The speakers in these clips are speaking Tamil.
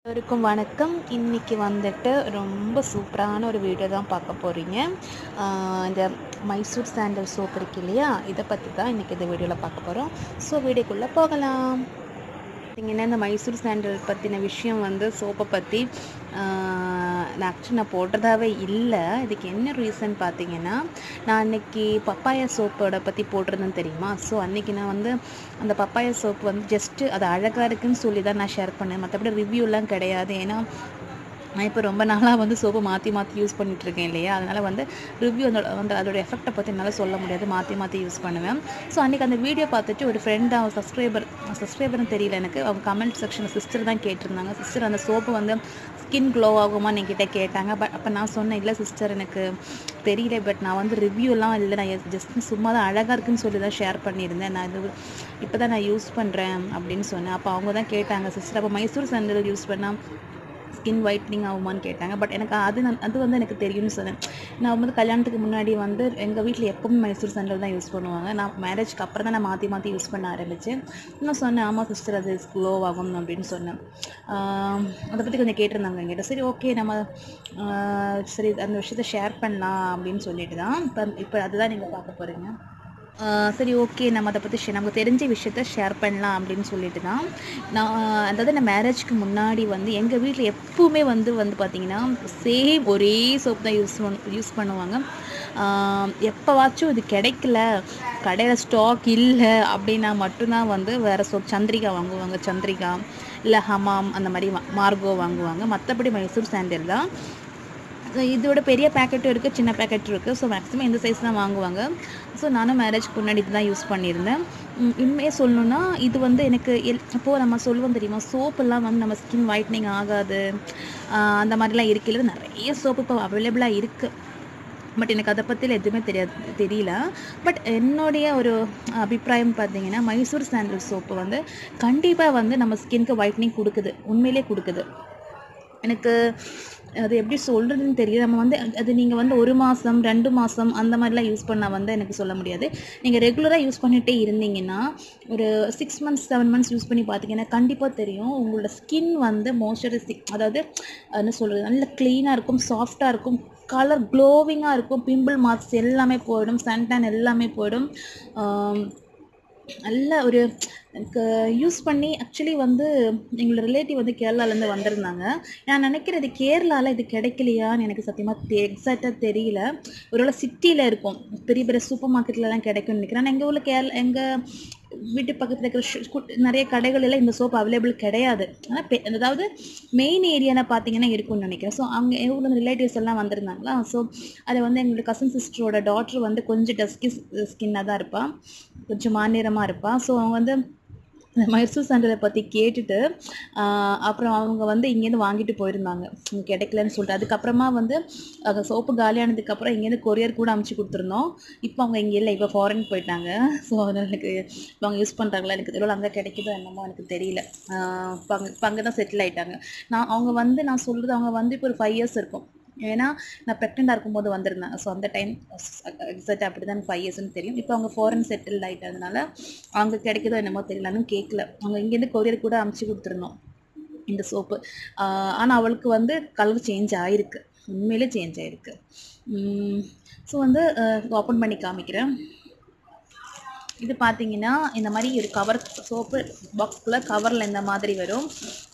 எல்லோருக்கும் வணக்கம் இன்றைக்கி வந்துட்டு ரொம்ப சூப்பரான ஒரு வீடியோ தான் பார்க்க போகிறீங்க இந்த மைசூர் சாண்டல் சோப் இருக்கு இல்லையா இதை பற்றி தான் இன்றைக்கி இந்த வீடியோவில் பார்க்க போகிறோம் ஸோ வீடியோக்குள்ளே போகலாம் பார்த்தீங்கன்னா இந்த மைசூர் சாண்டல் பற்றின விஷயம் வந்து சோப்பை பற்றி நான் ஆக்சுவலி நான் போடுறதாவே இல்லை இதுக்கு என்ன ரீசன் பார்த்தீங்கன்னா நான் அன்னைக்கு பப்பாயா சோப்போட பற்றி போட்டிருந்தேன் தெரியுமா ஸோ அன்றைக்கி நான் வந்து அந்த பப்பாயா சோப் வந்து ஜஸ்ட்டு அது அழகாக இருக்குன்னு சொல்லி தான் நான் ஷேர் பண்ணேன் மற்றபடி ரிவ்யூலாம் கிடையாது ஏன்னா நான் இப்போ ரொம்ப நாளாக வந்து சோப்பை மாற்றி மாற்றி யூஸ் பண்ணிகிட்ருக்கேன் இல்லையா அதனால் வந்து ரிவ்யூ அந்த அந்த அதோட எஃபெக்ட்டை பற்றி என்னால் சொல்ல முடியாது மாற்றி மாற்றி யூஸ் பண்ணுவேன் ஸோ அன்றைக்கி அந்த வீடியோ பார்த்துட்டு ஒரு ஃப்ரெண்ட் அவன் சப்ஸ்கிரைபர் சப்ஸ்கிரைபர்னு தெரியல எனக்கு அவங்க கமெண்ட் செக்ஷனில் சிஸ்டர் தான் கேட்டிருந்தாங்க சிஸ்டர் அந்த சோப்பு வந்து ஸ்கின் க்ளோ ஆகுமான்னு என்கிட்ட கேட்டாங்க பட் அப்போ நான் சொன்னேன் இல்லை சிஸ்டர் எனக்கு தெரியல பட் நான் வந்து ரிவ்யூலாம் இல்லை நான் ஜஸ்ட் சும்மா தான் அழகாக இருக்குன்னு சொல்லி தான் ஷேர் பண்ணியிருந்தேன் நான் இது இப்போ தான் நான் யூஸ் பண்ணுறேன் அப்படின்னு சொன்னேன் அப்போ அவங்க தான் கேட்டாங்க சிஸ்டர் அப்போ மைசூர் சாண்டல் யூஸ் பண்ணால் ஸ்கின் ஒயிட்னிங் ஆகுமான்னு கேட்டாங்க பட் எனக்கு அது நான் அது வந்து எனக்கு தெரியும்னு சொன்னேன் நான் வந்து கல்யாணத்துக்கு முன்னாடி வந்து எங்கள் வீட்டில் எப்பவுமே மைசூர் சாண்டல் தான் யூஸ் பண்ணுவாங்க நான் மேரேஜ்க்கு அப்புறம் தான் நான் மாற்றி மாற்றி யூஸ் பண்ண ஆரம்பித்தேன் நான் சொன்னேன் ஆமாம் சிஸ்டர் அது க்ளோ ஆகும் அப்படின்னு சொன்னேன் அதை பற்றி கொஞ்சம் கேட்டிருந்தாங்க என்கிட்ட சரி ஓகே நம்ம சரி அந்த விஷயத்த ஷேர் பண்ணலாம் அப்படின்னு சொல்லிட்டு தான் இப்போ இப்போ அதுதான் நீங்கள் பார்க்க போகிறீங்க சரி ஓகே நம்ம அதை பற்றி ஷே நமக்கு தெரிஞ்ச விஷயத்த ஷேர் பண்ணலாம் அப்படின்னு சொல்லிட்டு தான் நான் அதாவது நான் மேரேஜ்க்கு முன்னாடி வந்து எங்கள் வீட்டில் எப்பவுமே வந்து வந்து பார்த்திங்கன்னா சேம் ஒரே சோப் தான் யூஸ் பண் யூஸ் பண்ணுவாங்க எப்போவாச்சும் இது கிடைக்கல கடையில் ஸ்டாக் இல்லை அப்படின்னா மட்டும்தான் வந்து வேறு சோப் சந்திரிகா வாங்குவாங்க சந்திரிகா இல்லை ஹமாம் அந்த மாதிரி மார்கோ வாங்குவாங்க மற்றபடி மைசூர் சாண்டல் தான் இதோட பெரிய பேக்கெட்டும் இருக்குது சின்ன பேக்கெட்டும் இருக்குது ஸோ மேக்ஸிமம் இந்த சைஸ் தான் வாங்குவாங்க ஸோ நானும் மேரேஜ்க்கு முன்னாடி இது தான் யூஸ் பண்ணியிருந்தேன் உண்மையே சொல்லணுன்னா இது வந்து எனக்கு எல் இப்போது நம்ம சொல்லுவோம் தெரியுமா சோப்பெல்லாம் வந்து நம்ம ஸ்கின் ஒயிட்னிங் ஆகாது அந்த மாதிரிலாம் இருக்கையில் நிறைய சோப்பு இப்போ அவைலபிளாக இருக்குது பட் எனக்கு அதை பற்றியில் எதுவுமே தெரியாது தெரியல பட் என்னுடைய ஒரு அபிப்பிராயம் பார்த்தீங்கன்னா மைசூர் சாண்டல் சோப்பு வந்து கண்டிப்பாக வந்து நம்ம ஸ்கின்க்கு ஒயிட்னிங் கொடுக்குது உண்மையிலே கொடுக்குது எனக்கு அது எப்படி சொல்கிறதுன்னு தெரியல நம்ம வந்து அது நீங்கள் வந்து ஒரு மாதம் ரெண்டு மாதம் அந்த மாதிரிலாம் யூஸ் பண்ணால் வந்து எனக்கு சொல்ல முடியாது நீங்கள் ரெகுலராக யூஸ் பண்ணிகிட்டே இருந்தீங்கன்னா ஒரு six months seven months use பண்ணி பார்த்தீங்கன்னா கண்டிப்பாக தெரியும் உங்களோட ஸ்கின் வந்து மாய்ஸ்சரைசிங் அதாவது என்ன சொல்கிறது நல்ல க்ளீனாக இருக்கும் சாஃப்டாக இருக்கும் கலர் க்ளோவிங்காக இருக்கும் பிம்பிள் மார்க்ஸ் எல்லாமே போயிடும் சன்டேன் எல்லாமே போயிடும் நல்ல ஒரு எனக்கு யூஸ் பண்ணி ஆக்சுவலி வந்து எங்களோட ரிலேட்டிவ் வந்து கேரளாலேருந்து வந்திருந்தாங்க நான் நினைக்கிறது கேரளாவில் இது கிடைக்கலையான்னு எனக்கு சத்தியமாக தெ எக்ஸாக்டாக தெரியல ஒருவேளை சிட்டியில் இருக்கும் பெரிய பெரிய சூப்பர் மார்க்கெட்லலாம் கிடைக்கும்னு நினைக்கிறேன் ஆனால் எங்கள் ஊரில் கேரளா எங்கள் வீட்டு பக்கத்தில் இருக்கிற நிறைய கடைகள் எல்லாம் இந்த சோப் அவைலபிள் கிடையாது ஆனால் அதாவது மெயின் ஏரியாவில் பார்த்தீங்கன்னா இருக்கும்னு நினைக்கிறேன் ஸோ அவங்க எங்கள் ஊரில் ரிலேட்டிவ்ஸ் எல்லாம் வந்திருந்தாங்களா ஸோ அதை வந்து எங்களோட கசன் சிஸ்டரோட டாட்டர் வந்து கொஞ்சம் டஸ்கி ஸ்கின்னாக தான் இருப்பாள் கொஞ்சம் மாநிறமாக இருப்பாள் ஸோ அவங்க வந்து இந்த மைசூர் சாண்டலை பற்றி கேட்டுட்டு அப்புறம் அவங்க வந்து இங்கேருந்து வாங்கிட்டு போயிருந்தாங்க கிடைக்கலன்னு சொல்லிட்டு அதுக்கப்புறமா வந்து அங்கே சோப்பு காலியானதுக்கப்புறம் இங்கேருந்து கொரியர் கூட அமுச்சு கொடுத்துருந்தோம் இப்போ அவங்க இங்கே இல்லை இப்போ ஃபாரின் போயிட்டாங்க ஸோ அதனால் எனக்கு இப்போ அவங்க யூஸ் பண்ணுறாங்களா எனக்கு தெரியல அங்கே கிடைக்குதோ என்னமோ எனக்கு தெரியல இப்போ அங்கே இப்போ அங்கே தான் செட்டில் ஆகிட்டாங்க நான் அவங்க வந்து நான் சொல்கிறது அவங்க வந்து இப்போ ஒரு ஃபைவ் இயர்ஸ் இருக்கும் ஏன்னா நான் ப்ரெக்னெண்ட்டாக இருக்கும்போது வந்திருந்தேன் ஸோ அந்த டைம் எக்ஸாக்ட் அப்படி தான் ஃபைவ் இயர்ஸ்னு தெரியும் இப்போ அவங்க ஃபாரின் செட்டில் ஆகிட்டதுனால அவங்க கிடைக்குதோ என்னமோ தெரியல இன்னும் கேட்கல அவங்க இங்கேருந்து கொரியர் கூட அமுச்சு கொடுத்துருந்தோம் இந்த சோப்பு ஆனால் அவளுக்கு வந்து கலர் சேஞ்ச் ஆகிருக்கு உண்மையிலே சேஞ்ச் ஆகிருக்கு ஸோ வந்து ஓப்பன் பண்ணி காமிக்கிறேன் இது பார்த்தீங்கன்னா இந்த மாதிரி ஒரு கவர் சோப்பு பாக்ஸ்குள்ளே கவரில் இந்த மாதிரி வரும்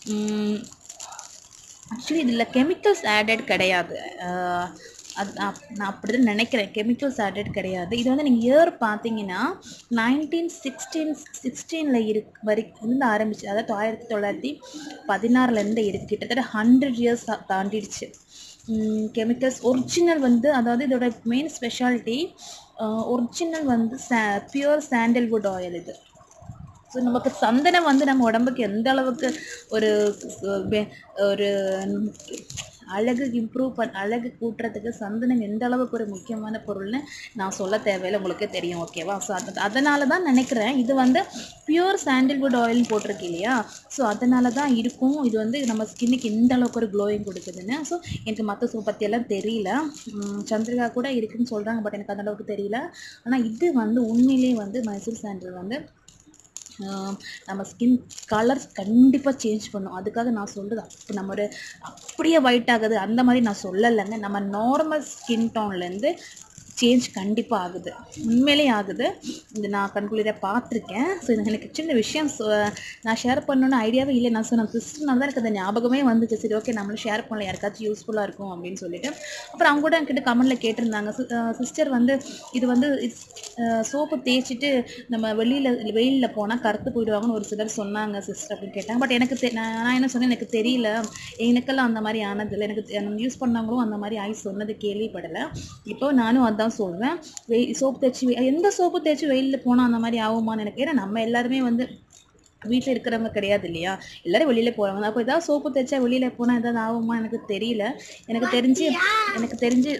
ஆக்சுவலி இதில் கெமிக்கல்ஸ் ஆடட் கிடையாது அது நான் அப்படி தான் நினைக்கிறேன் கெமிக்கல்ஸ் ஆடட் கிடையாது இது வந்து நீங்கள் இயர் பார்த்தீங்கன்னா நைன்டீன் சிக்ஸ்டீன் சிக்ஸ்டீனில் இருக்கு வரைக்கும் இருந்து ஆரம்பிச்சு அதாவது ஆயிரத்தி தொள்ளாயிரத்தி பதினாறுலேருந்து இருக்குது கிட்டத்தட்ட ஹண்ட்ரட் இயர்ஸ் தாண்டிடுச்சு கெமிக்கல்ஸ் ஒரிஜினல் வந்து அதாவது இதோட மெயின் ஸ்பெஷாலிட்டி ஒரிஜினல் வந்து சா பியூர் சாண்டல்வுட் ஆயில் இது ஸோ நமக்கு சந்தனம் வந்து நம்ம உடம்புக்கு எந்த அளவுக்கு ஒரு ஒரு அழகு இம்ப்ரூவ் பண் அழகு கூட்டுறதுக்கு சந்தனம் எந்த அளவுக்கு ஒரு முக்கியமான பொருள்னு நான் சொல்ல தேவையில்லை உங்களுக்கு தெரியும் ஓகேவா ஸோ அது அதனால தான் நினைக்கிறேன் இது வந்து பியூர் சாண்டில்வுட் ஆயில்னு போட்டிருக்கு இல்லையா ஸோ அதனால தான் இருக்கும் இது வந்து நம்ம ஸ்கின்னுக்கு எந்த அளவுக்கு ஒரு க்ளோயிங் கொடுக்குதுன்னு ஸோ எனக்கு மற்ற சோப் பற்றியெல்லாம் தெரியல சந்திரிகா கூட இருக்குதுன்னு சொல்கிறாங்க பட் எனக்கு அந்த அளவுக்கு தெரியல ஆனால் இது வந்து உண்மையிலே வந்து மைசூர் சாண்டில் வந்து ஆஹ் நம்ம ஸ்கின் கலர்ஸ் கண்டிப்பாக சேஞ்ச் பண்ணும் அதுக்காக நான் சொல்கிறது அப்போ நம்ம ஒரு அப்படியே ஒயிட் ஆகுது அந்த மாதிரி நான் சொல்லலைங்க நம்ம நார்மல் ஸ்கின் டோன்லேருந்து சேஞ்ச் கண்டிப்பாக ஆகுது உண்மையிலே ஆகுது இது நான் கண்குளிர பார்த்துருக்கேன் ஸோ எனக்கு எனக்கு சின்ன விஷயம் சொ- நான் ஷேர் பண்ணணும்னு ஐடியாவே இல்லை நான் சொன்ன சிஸ்டர்னால தான் எனக்கு அந்த ஞாபகமே வந்துச்சு சரி ஓகே நம்மளும் ஷேர் பண்ணல யாருக்காச்சும் யூஸ்ஃபுல்லாக இருக்கும் அப்படின்னு சொல்லிட்டு அப்புறம் அவங்க கூட என்கிட்ட கமெண்ட்டில் கேட்டிருந்தாங்க சிஸ்டர் வந்து இது வந்து சோப்பு தேய்ச்சிட்டு நம்ம வெளியில் வெயிலில் போனால் கருத்து போயிடுவாங்கன்னு ஒரு சிலர் சொன்னாங்க சிஸ்டர் அப்படின்னு கேட்டாங்க பட் எனக்கு தெ- நான் நான் என்ன சொன்னேன் எனக்கு தெரியல எனக்கெல்லாம் அந்த மாதிரி ஆனதில்லை எனக்கு யூஸ் பண்ணவங்களும் அந்த மாதிரி ஆய் சொன்னது கேள்விப்படலை இப்போ நானும் அதான் சொல்வேன் வெய் சோப்பு தேய்ச்சி வெ- எந்த சோப்பு தேய்ச்சி வெயிலில் போனால் அந்த மாதிரி ஆகுமான்னு எனக்கு ஏன்னா நம்ம எல்லாருமே வந்து வீட்டில் இருக்கிறவங்க கிடையாது இல்லையா எல்லாரும் வெளியில போகிறவங்க அப்போ ஏதாவது சோப்பு தேய்ச்சா வெளியில் போனால் ஏதாவது ஆகுமா எனக்கு தெரியல எனக்கு தெரிஞ்சு எனக்கு தெரிஞ்சு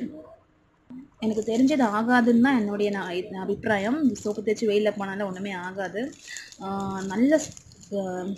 எனக்கு தெரிஞ்சது ஆகாதுன்னு தான் என்னுடைய நான் இது அபிப்பிராயம் சோப்பு தேய்ச்சி வெயிலில் போனாலும் ஒன்றுமே ஆகாது ஆஹ் நல்ல ஆஹ்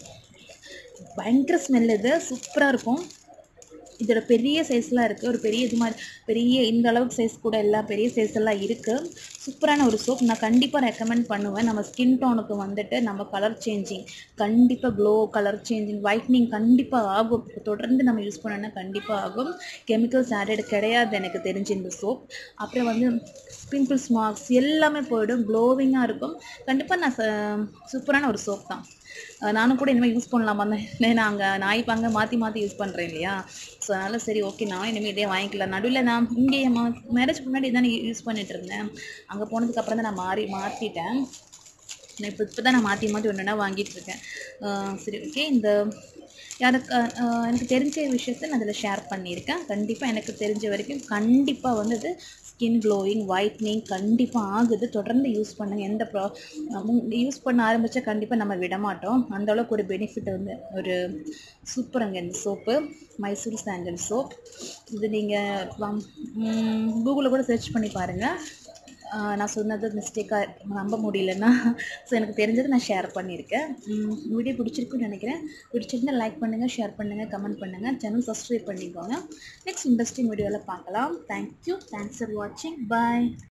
பயங்கர ஸ்மெல் இது சூப்பராக இருக்கும் இதோட பெரிய சைஸ்லாம் இருக்குது ஒரு பெரிய இது மாதிரி பெரிய இந்த அளவுக்கு சைஸ் கூட எல்லாம் பெரிய சைஸ் எல்லாம் இருக்குது சூப்பரான ஒரு சோப் நான் கண்டிப்பாக ரெக்கமெண்ட் பண்ணுவேன் நம்ம ஸ்கின் டோனுக்கு வந்துட்டு நம்ம கலர் சேஞ்சிங் கண்டிப்பாக க்ளோ கலர் சேஞ்சிங் ஒயிட்னிங் கண்டிப்பாக ஆகும் தொடர்ந்து நம்ம யூஸ் பண்ணோன்னா கண்டிப்பாக ஆகும் கெமிக்கல்ஸ் ஆடட் கிடையாது எனக்கு தெரிஞ்சு இந்த சோப் அப்புறம் வந்து பிம்பிள்ஸ் மார்க்ஸ் எல்லாமே போயிடும் க்ளோவிங்காக இருக்கும் கண்டிப்பாக நான் ச- சூப்பரான ஒரு சோப் தான் அஹ் நானும் கூட இனிமேல் யூஸ் பண்ணலாமா தான் நான் அங்கே நான் இப்போ அங்கே மாற்றி மாற்றி யூஸ் பண்ணுறேன் இல்லையா ஸோ அதனால் சரி ஓகே நான் இனிமேல் இதே வாங்கிக்கலாம் நடுவில் நான் இங்கே மேரேஜ் முன்னாடி தானே யூஸ் பண்ணிட்டு இருந்தேன் அங்கே போனதுக்கு அப்புறம் தான் நான் மாறி மாற்றிட்டேன் நான் இப்போ இப்போ தான் நான் மாற்றி மாற்றி ஒன்று ஒன்றா வாங்கிட்டு இருக்கேன் அஹ் சரி ஓகே இந்த யாருக்கு அஹ் எனக்கு தெரிஞ்ச விஷயத்த நான் அதில் ஷேர் பண்ணியிருக்கேன் கண்டிப்பாக எனக்கு தெரிஞ்ச வரைக்கும் கண்டிப்பாக வந்து அது ஸ்கின் க்ளோயிங் ஒயிட்னிங் கண்டிப்பாக ஆகுது தொடர்ந்து யூஸ் பண்ணுங்க எந்த ப்ரா யூஸ் பண்ண ஆரம்பித்தா கண்டிப்பாக நம்ம விட மாட்டோம் அந்த அளவுக்கு ஒரு பெனிஃபிட் வந்து ஒரு சூப்பருங்க இந்த சோப்பு மைசூர் சாண்டல் சோப் இது நீங்கள் கூகுளில் கூட சர்ச் பண்ணி பாருங்கள் ஆஹ் நான் சொன்னது மிஸ்டேக்காக நம்ப முடியலன்னா ஸோ எனக்கு தெரிஞ்சதை நான் ஷேர் பண்ணியிருக்கேன் வீடியோ பிடிச்சிருக்குன்னு நினைக்கிறேன் பிடிச்சிருந்தா லைக் பண்ணுங்கள் ஷேர் பண்ணுங்கள் கமெண்ட் பண்ணுங்கள் சேனல் சப்ஸ்கிரைப் பண்ணிக்கோங்க நெக்ஸ்ட் இன்ட்ரெஸ்டிங் வீடியோவில் பார்க்கலாம் தேங்க்யூ தேங்க்ஸ் ஃபார் வாட்சிங் பாய்